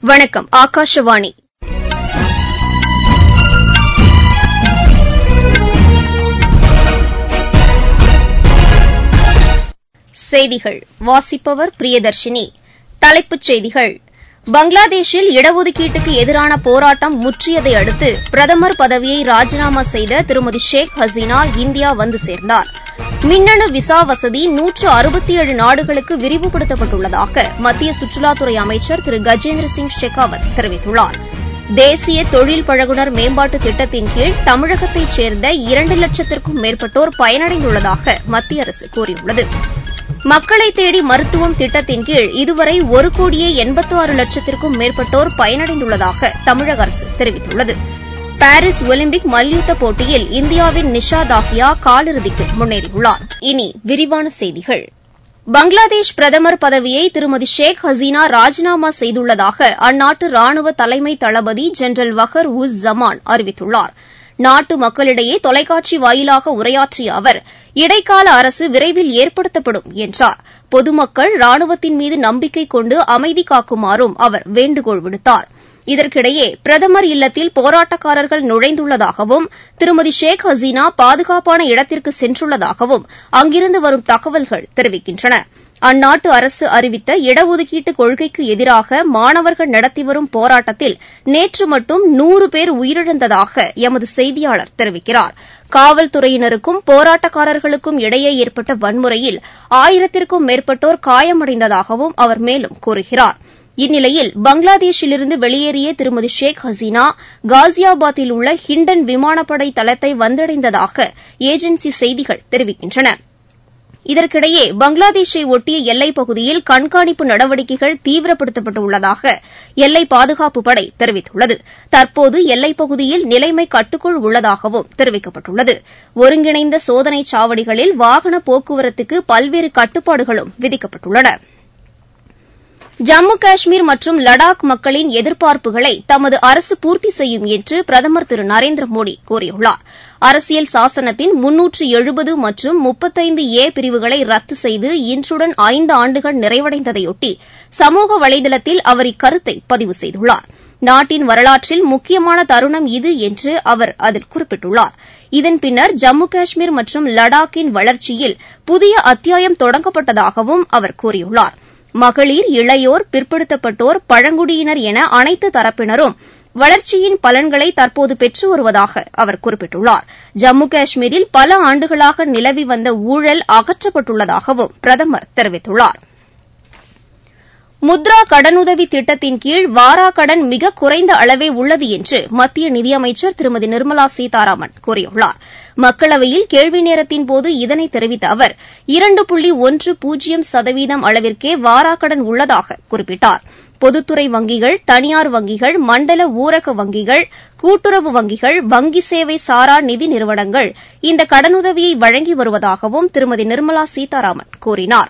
வணக்கம் ஆகாஷவாணி செய்திகள் வாசிப்பவர் பிரியதர்ஷினி தலைப்புச் செய்திகள் பங்களாதேஷில் இடஒதுக்கீட்டுக்கு எதிரான போராட்டம் முற்றியதை அடுத்து பிரதமர் பதவியை ராஜினாமா செய்த திருமதி ஷேக் ஹசீனா இந்தியா வந்து சேர்ந்தார் மின்னணு விசா வசதி நூற்று அறுபத்தி ஏழு நாடுகளுக்கு விரிவுபடுத்தப்பட்டுள்ளதாக மத்திய சுற்றுலாத்துறை அமைச்சர் திரு கஜேந்திர சிங் ஷெகாவத் தெரிவித்துள்ளார் தேசிய தொழில் பழகுனர் மேம்பாட்டு திட்டத்தின் கீழ் தமிழகத்தைச் சேர்ந்த இரண்டு லட்சத்திற்கும் மேற்பட்டோர் பயனடைந்துள்ளதாக மத்திய அரசு கூறியுள்ளது மக்களை தேடி மருத்துவம் திட்டத்தின் கீழ் இதுவரை ஒரு கோடியே எண்பத்து ஆறு லட்சத்திற்கும் மேற்பட்டோர் பயனடைந்துள்ளதாக தமிழக அரசு தெரிவித்துள்ளது பாரிஸ் ஒலிம்பிக் மல்யுத்த போட்டியில் இந்தியாவின் நிஷா தாஹியா காலிறுதிக்கு முன்னேறியுள்ளார் இனி விரிவான செய்திகள் பங்களாதேஷ் பிரதமர் பதவியை திருமதி ஷேக் ஹசீனா ராஜினாமா செய்துள்ளதாக அந்நாட்டு ராணுவ தலைமை தளபதி ஜெனரல் வகர் உஸ் ஜமான் அறிவித்துள்ளார் நாட்டு மக்களிடையே தொலைக்காட்சி வாயிலாக உரையாற்றிய அவர் இடைக்கால அரசு விரைவில் ஏற்படுத்தப்படும் என்றார் பொதுமக்கள் ராணுவத்தின் மீது நம்பிக்கை கொண்டு அமைதி காக்குமாறும் அவர் வேண்டுகோள் விடுத்தார் இதற்கிடையே பிரதமர் இல்லத்தில் போராட்டக்காரர்கள் நுழைந்துள்ளதாகவும் திருமதி ஷேக் ஹசீனா பாதுகாப்பான இடத்திற்கு சென்றுள்ளதாகவும் அங்கிருந்து வரும் தகவல்கள் தெரிவிக்கின்றன அந்நாட்டு அரசு அறிவித்த இடஒதுக்கீட்டு கொள்கைக்கு எதிராக மாணவர்கள் நடத்தி வரும் போராட்டத்தில் நேற்று மட்டும் நூறு பேர் உயிரிழந்ததாக எமது செய்தியாளர் தெரிவிக்கிறார் காவல்துறையினருக்கும் போராட்டக்காரர்களுக்கும் இடையே ஏற்பட்ட வன்முறையில் ஆயிரத்திற்கும் மேற்பட்டோர் காயமடைந்ததாகவும் அவர் மேலும் கூறுகிறார் இந்நிலையில் பங்களாதேஷிலிருந்து வெளியேறிய திருமதி ஷேக் ஹசீனா காசியாபாத்தில் உள்ள ஹிண்டன் விமானப்படை தளத்தை வந்தடைந்ததாக ஏஜென்சி செய்திகள் தெரிவிக்கின்றன இதற்கிடையே பங்களாதேஷை ஒட்டிய எல்லைப் பகுதியில் கண்காணிப்பு நடவடிக்கைகள் தீவிரப்படுத்தப்பட்டுள்ளதாக எல்லை பாதுகாப்பு படை தெரிவித்துள்ளது தற்போது எல்லைப் பகுதியில் நிலைமை கட்டுக்குள் உள்ளதாகவும் தெரிவிக்கப்பட்டுள்ளது ஒருங்கிணைந்த சோதனைச் சாவடிகளில் வாகன போக்குவரத்துக்கு பல்வேறு கட்டுப்பாடுகளும் விதிக்கப்பட்டுள்ளன ஜம்மு காஷ்மீர் மற்றும் லடாக் மக்களின் எதிர்பார்ப்புகளை தமது அரசு பூர்த்தி செய்யும் என்று பிரதமர் திரு நரேந்திர மோடி கூறியுள்ளார் அரசியல் சாசனத்தின் முன்னூற்று எழுபது மற்றும் முப்பத்தைந்து ஏ பிரிவுகளை ரத்து செய்து இன்றுடன் ஐந்து ஆண்டுகள் நிறைவடைந்ததையொட்டி சமூக வலைதளத்தில் அவர் இக்கருத்தை பதிவு செய்துள்ளார் நாட்டின் வரலாற்றில் முக்கியமான தருணம் இது என்று அவர் அதில் குறிப்பிட்டுள்ளார் இதன் பின்னர் ஜம்மு காஷ்மீர் மற்றும் லடாக்கின் வளர்ச்சியில் புதிய அத்தியாயம் தொடங்கப்பட்டதாகவும் அவர் கூறியுள்ளார் மகளிர் இளையோர் பிற்படுத்தப்பட்டோர் பழங்குடியினர் என அனைத்து தரப்பினரும் வளர்ச்சியின் பலன்களை தற்போது பெற்று வருவதாக அவர் குறிப்பிட்டுள்ளார் ஜம்மு காஷ்மீரில் பல ஆண்டுகளாக நிலவி வந்த ஊழல் அகற்றப்பட்டுள்ளதாகவும் பிரதமர் தெரிவித்துள்ளார் முத்ரா கடனுதவி திட்டத்தின் கீழ் வாரா கடன் மிக குறைந்த அளவே உள்ளது என்று மத்திய நிதியமைச்சர் திருமதி நிர்மலா சீதாராமன் கூறியுள்ளார் மக்களவையில் கேள்வி நேரத்தின்போது இதனை தெரிவித்த அவர் இரண்டு புள்ளி ஒன்று பூஜ்ஜியம் சதவீதம் அளவிற்கே வாராக்கடன் உள்ளதாக குறிப்பிட்டார் பொதுத்துறை வங்கிகள் தனியார் வங்கிகள் மண்டல ஊரக வங்கிகள் கூட்டுறவு வங்கிகள் வங்கி சேவை சாரா நிதி நிறுவனங்கள் இந்த கடனுதவியை வழங்கி வருவதாகவும் திருமதி நிர்மலா சீதாராமன் கூறினாா்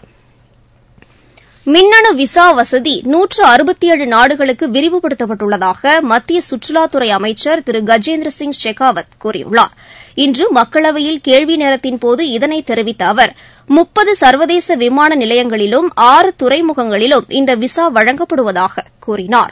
மின்னணு விசா வசதி நூற்று அறுபத்தி ஏழு நாடுகளுக்கு விரிவுபடுத்தப்பட்டுள்ளதாக மத்திய சுற்றுலாத்துறை அமைச்சர் திரு கஜேந்திர சிங் ஷெகாவத் கூறியுள்ளார் இன்று மக்களவையில் கேள்வி நேரத்தின்போது இதனை தெரிவித்த அவர் முப்பது சர்வதேச விமான நிலையங்களிலும் ஆறு துறைமுகங்களிலும் இந்த விசா வழங்கப்படுவதாக கூறினாா்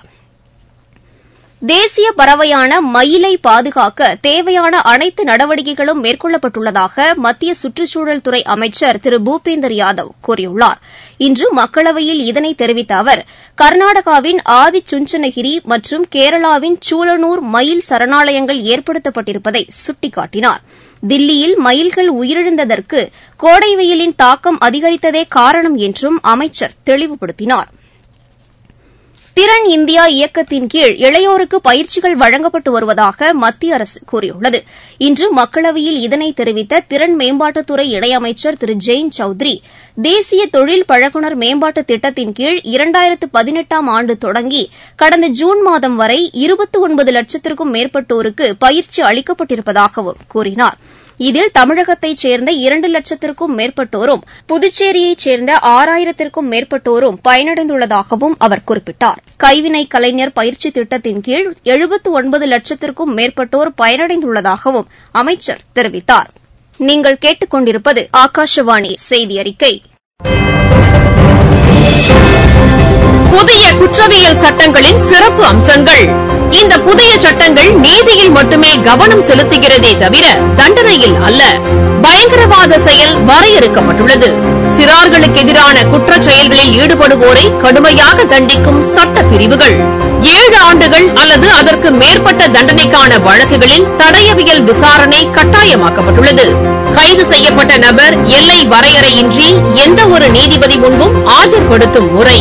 தேசிய பறவையான மயிலை பாதுகாக்க தேவையான அனைத்து நடவடிக்கைகளும் மேற்கொள்ளப்பட்டுள்ளதாக மத்திய சுற்றுச்சூழல் துறை அமைச்சர் திரு பூபேந்தர் யாதவ் கூறியுள்ளார் இன்று மக்களவையில் இதனை தெரிவித்த அவர் கர்நாடகாவின் ஆதி சுஞ்சனகிரி மற்றும் கேரளாவின் சூலனூர் மயில் சரணாலயங்கள் ஏற்படுத்தப்பட்டிருப்பதை சுட்டிக்காட்டினார் தில்லியில் மயில்கள் உயிரிழந்ததற்கு கோடை வெயிலின் தாக்கம் அதிகரித்ததே காரணம் என்றும் அமைச்சர் தெளிவுபடுத்தினாா் திறன் இந்தியா இயக்கத்தின் கீழ் இளையோருக்கு பயிற்சிகள் வழங்கப்பட்டு வருவதாக மத்திய அரசு கூறியுள்ளது இன்று மக்களவையில் இதனை தெரிவித்த திறன் மேம்பாட்டுத்துறை இணையமைச்சர் திரு ஜெயின் சௌத்ரி தேசிய தொழில் பழகுனர் மேம்பாட்டு திட்டத்தின் கீழ் இரண்டாயிரத்து பதினெட்டாம் ஆண்டு தொடங்கி கடந்த ஜூன் மாதம் வரை இருபத்தி ஒன்பது லட்சத்திற்கும் மேற்பட்டோருக்கு பயிற்சி அளிக்கப்பட்டிருப்பதாகவும் கூறினாா் இதில் தமிழகத்தைச் சேர்ந்த இரண்டு லட்சத்திற்கும் மேற்பட்டோரும் புதுச்சேரியைச் சேர்ந்த ஆறாயிரத்திற்கும் மேற்பட்டோரும் பயனடைந்துள்ளதாகவும் அவர் குறிப்பிட்டார் கைவினை கலைஞர் பயிற்சி திட்டத்தின் கீழ் எழுபத்து ஒன்பது லட்சத்திற்கும் மேற்பட்டோர் பயனடைந்துள்ளதாகவும் அமைச்சர் தெரிவித்தார் நீங்கள் கேட்டுக் கொண்டிருப்பது ஆகாஷவாணி செய்தி அறிக்கை புதிய குற்றவியல் சட்டங்களின் சிறப்பு அம்சங்கள் இந்த புதிய சட்டங்கள் நீதியில் மட்டுமே கவனம் செலுத்துகிறதே தவிர தண்டனையில் அல்ல பயங்கரவாத செயல் வரையறுக்கப்பட்டுள்ளது சிறார்களுக்கு எதிரான குற்றச் செயல்களில் ஈடுபடுவோரை கடுமையாக தண்டிக்கும் சட்ட பிரிவுகள் ஏழு ஆண்டுகள் அல்லது அதற்கு மேற்பட்ட தண்டனைக்கான வழக்குகளில் தடயவியல் விசாரணை கட்டாயமாக்கப்பட்டுள்ளது கைது செய்யப்பட்ட நபர் எல்லை வரையறையின்றி எந்த ஒரு நீதிபதி முன்பும் ஆஜர்படுத்தும் முறை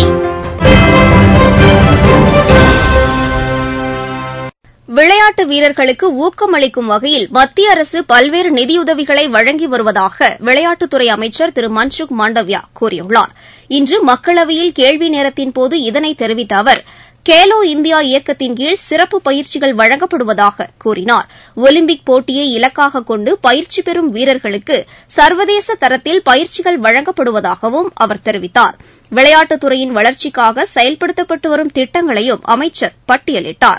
விளையாட்டு வீரர்களுக்கு ஊக்கமளிக்கும் வகையில் மத்திய அரசு பல்வேறு நிதியுதவிகளை வழங்கி வருவதாக விளையாட்டுத்துறை அமைச்சர் திரு மன்சுக் மாண்டவ்யா கூறியுள்ளார் இன்று மக்களவையில் கேள்வி நேரத்தின்போது இதனை தெரிவித்த அவர் கேலோ இந்தியா இயக்கத்தின் கீழ் சிறப்பு பயிற்சிகள் வழங்கப்படுவதாக கூறினார் ஒலிம்பிக் போட்டியை இலக்காக கொண்டு பயிற்சி பெறும் வீரர்களுக்கு சர்வதேச தரத்தில் பயிற்சிகள் வழங்கப்படுவதாகவும் அவர் தெரிவித்தார் விளையாட்டுத்துறையின் வளர்ச்சிக்காக செயல்படுத்தப்பட்டு வரும் திட்டங்களையும் அமைச்சர் பட்டியலிட்டார்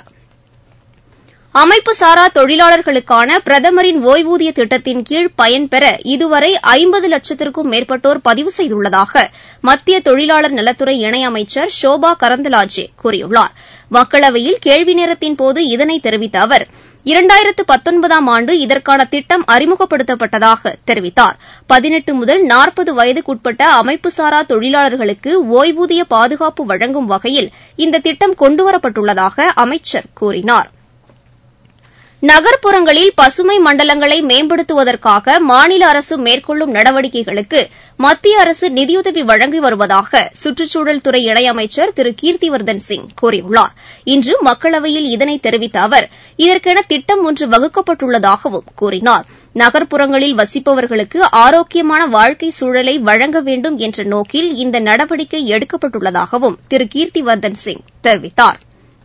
அமைப்புசாரா தொழிலாளர்களுக்கான பிரதமரின் ஓய்வூதிய திட்டத்தின் கீழ் பயன்பெற இதுவரை ஐம்பது லட்சத்திற்கும் மேற்பட்டோர் பதிவு செய்துள்ளதாக மத்திய தொழிலாளர் நலத்துறை இணையமைச்சர் ஷோபா கரந்தலாஜே கூறியுள்ளார் மக்களவையில் கேள்வி நேரத்தின்போது இதனை தெரிவித்த அவர் இரண்டாயிரத்து பத்தொன்பதாம் ஆண்டு இதற்கான திட்டம் அறிமுகப்படுத்தப்பட்டதாக தெரிவித்தார் பதினெட்டு முதல் நாற்பது வயதுக்குட்பட்ட அமைப்புசாரா தொழிலாளர்களுக்கு ஓய்வூதிய பாதுகாப்பு வழங்கும் வகையில் இந்த திட்டம் கொண்டுவரப்பட்டுள்ளதாக அமைச்சர் கூறினார் நகர்ப்புறங்களில் பசுமை மண்டலங்களை மேம்படுத்துவதற்காக மாநில அரசு மேற்கொள்ளும் நடவடிக்கைகளுக்கு மத்திய அரசு நிதியுதவி வழங்கி வருவதாக சுற்றுச்சூழல் துறை இணையமைச்சர் திரு கீர்த்திவர்தன் சிங் கூறியுள்ளார் இன்று மக்களவையில் இதனை தெரிவித்த அவர் இதற்கென திட்டம் ஒன்று வகுக்கப்பட்டுள்ளதாகவும் கூறினார் நகர்ப்புறங்களில் வசிப்பவர்களுக்கு ஆரோக்கியமான வாழ்க்கை சூழலை வழங்க வேண்டும் என்ற நோக்கில் இந்த நடவடிக்கை எடுக்கப்பட்டுள்ளதாகவும் திரு கீர்த்திவர்தன் சிங் தெரிவித்தாா்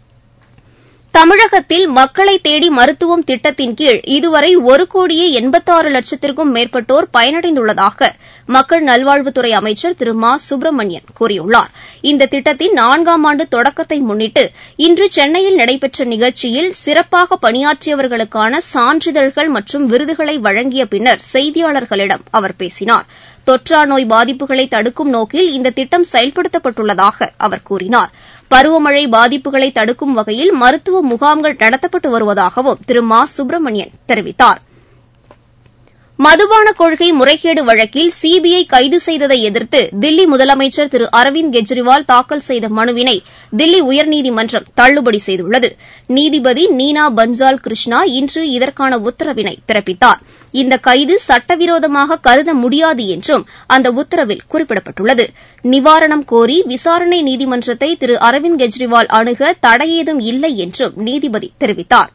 தமிழகத்தில் மக்களை தேடி மருத்துவம் திட்டத்தின் கீழ் இதுவரை ஒரு கோடியே எண்பத்தாறு லட்சத்திற்கும் மேற்பட்டோர் பயனடைந்துள்ளதாக மக்கள் நல்வாழ்வுத்துறை அமைச்சர் திரு மா சுப்பிரமணியன் கூறியுள்ளார் இந்த திட்டத்தின் நான்காம் ஆண்டு தொடக்கத்தை முன்னிட்டு இன்று சென்னையில் நடைபெற்ற நிகழ்ச்சியில் சிறப்பாக பணியாற்றியவர்களுக்கான சான்றிதழ்கள் மற்றும் விருதுகளை வழங்கிய பின்னர் செய்தியாளர்களிடம் அவர் பேசினார் தொற்றா நோய் பாதிப்புகளை தடுக்கும் நோக்கில் இந்த திட்டம் செயல்படுத்தப்பட்டுள்ளதாக அவர் கூறினார் பருவமழை பாதிப்புகளை தடுக்கும் வகையில் மருத்துவ முகாம்கள் நடத்தப்பட்டு வருவதாகவும் திரு மா சுப்பிரமணியன் தெரிவித்தார் மதுபான கொள்கை முறைகேடு வழக்கில் சிபிஐ கைது செய்ததை எதிர்த்து தில்லி முதலமைச்சர் திரு அரவிந்த் கெஜ்ரிவால் தாக்கல் செய்த மனுவினை தில்லி உயர்நீதிமன்றம் தள்ளுபடி செய்துள்ளது நீதிபதி நீனா பன்சால் கிருஷ்ணா இன்று இதற்கான உத்தரவினை பிறப்பித்தார் இந்த கைது சட்டவிரோதமாக கருத முடியாது என்றும் அந்த உத்தரவில் குறிப்பிடப்பட்டுள்ளது நிவாரணம் கோரி விசாரணை நீதிமன்றத்தை திரு அரவிந்த் கெஜ்ரிவால் அணுக தடையேதும் இல்லை என்றும் நீதிபதி தெரிவித்தார்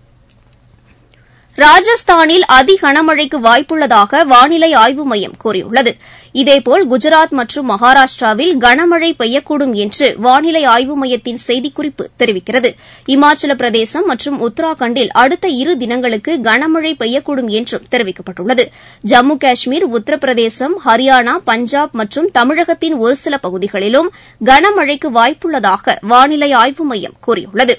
ராஜஸ்தானில் அதி கனமழைக்கு வாய்ப்புள்ளதாக வானிலை ஆய்வு மையம் கூறியுள்ளது இதேபோல் குஜராத் மற்றும் மகாராஷ்டிராவில் கனமழை பெய்யக்கூடும் என்று வானிலை ஆய்வு மையத்தின் செய்திக்குறிப்பு தெரிவிக்கிறது இமாச்சல பிரதேசம் மற்றும் உத்தராகண்டில் அடுத்த இரு தினங்களுக்கு கனமழை பெய்யக்கூடும் என்றும் தெரிவிக்கப்பட்டுள்ளது ஜம்மு காஷ்மீர் உத்தரப்பிரதேசம் ஹரியானா பஞ்சாப் மற்றும் தமிழகத்தின் ஒரு சில பகுதிகளிலும் கனமழைக்கு வாய்ப்புள்ளதாக வானிலை ஆய்வு மையம் கூறியுள்ளது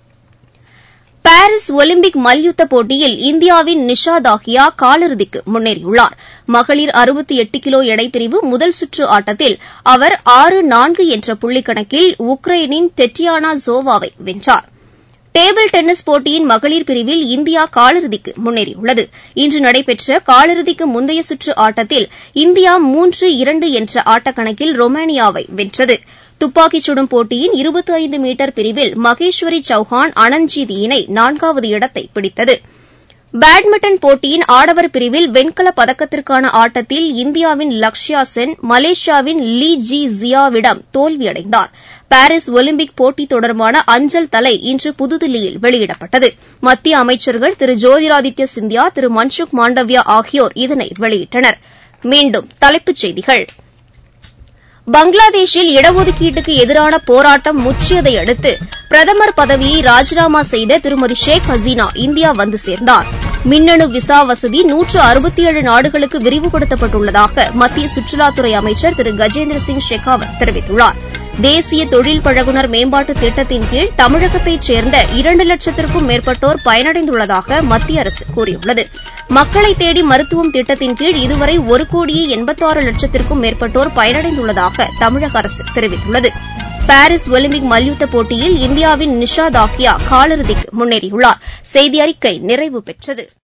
பாரிஸ் ஒலிம்பிக் மல்யுத்த போட்டியில் இந்தியாவின் நிஷா தாஹியா காலிறுதிக்கு முன்னேறியுள்ளார் மகளிர் அறுபத்தி எட்டு கிலோ எடைப்பிரிவு முதல் சுற்று ஆட்டத்தில் அவர் ஆறு நான்கு என்ற புள்ளிக்கணக்கில் உக்ரைனின் டெட்டியானா ஜோவாவை வென்றார் டேபிள் டென்னிஸ் போட்டியின் மகளிர் பிரிவில் இந்தியா காலிறுதிக்கு முன்னேறியுள்ளது இன்று நடைபெற்ற காலிறுதிக்கு முந்தைய சுற்று ஆட்டத்தில் இந்தியா மூன்று இரண்டு என்ற ஆட்டக்கணக்கில் ரொமேனியாவை வென்றது துப்பாக்கிச் சுடும் போட்டியின் இருபத்தி ஐந்து மீட்டர் பிரிவில் மகேஸ்வரி சௌஹான் அனந்த்ஜீத் இணை நான்காவது இடத்தை பிடித்தது பேட்மிண்டன் போட்டியின் ஆடவர் பிரிவில் வெண்கலப் பதக்கத்திற்கான ஆட்டத்தில் இந்தியாவின் லக்ஷ்யா சென் மலேசியாவின் லீ ஜி ஜியாவிடம் தோல்வியடைந்தார் பாரிஸ் ஒலிம்பிக் போட்டி தொடர்பான அஞ்சல் தலை இன்று புதுதில்லியில் வெளியிடப்பட்டது மத்திய அமைச்சர்கள் திரு ஜோதிராதித்ய சிந்தியா திரு மன்சுக் மாண்டவ்யா ஆகியோர் இதனை வெளியிட்டனர் மீண்டும் தலைப்புச் செய்திகள் பங்களாதேஷில் இடஒதுக்கீட்டுக்கு எதிரான போராட்டம் முற்றியதை அடுத்து பிரதமர் பதவியை ராஜினாமா செய்த திருமதி ஷேக் ஹசீனா இந்தியா வந்து சேர்ந்தார் மின்னணு விசா வசதி நூற்று அறுபத்தி ஏழு நாடுகளுக்கு விரிவுபடுத்தப்பட்டுள்ளதாக மத்திய சுற்றுலாத்துறை அமைச்சர் திரு கஜேந்திர சிங் ஷெகாவத் தெரிவித்துள்ளார் தேசிய தொழில் பழகுனர் மேம்பாட்டு திட்டத்தின் கீழ் தமிழகத்தைச் சேர்ந்த இரண்டு லட்சத்திற்கும் மேற்பட்டோர் பயனடைந்துள்ளதாக மத்திய அரசு கூறியுள்ளது மக்களை தேடி மருத்துவம் திட்டத்தின் கீழ் இதுவரை ஒரு கோடியே எண்பத்தாறு லட்சத்திற்கும் மேற்பட்டோர் பயனடைந்துள்ளதாக தமிழக அரசு தெரிவித்துள்ளது பாரிஸ் ஒலிம்பிக் மல்யுத்த போட்டியில் இந்தியாவின் நிஷா தாக்கியா காலிறுதிக்கு முன்னேறியுள்ளார் செய்தி அறிக்கை நிறைவு பெற்றது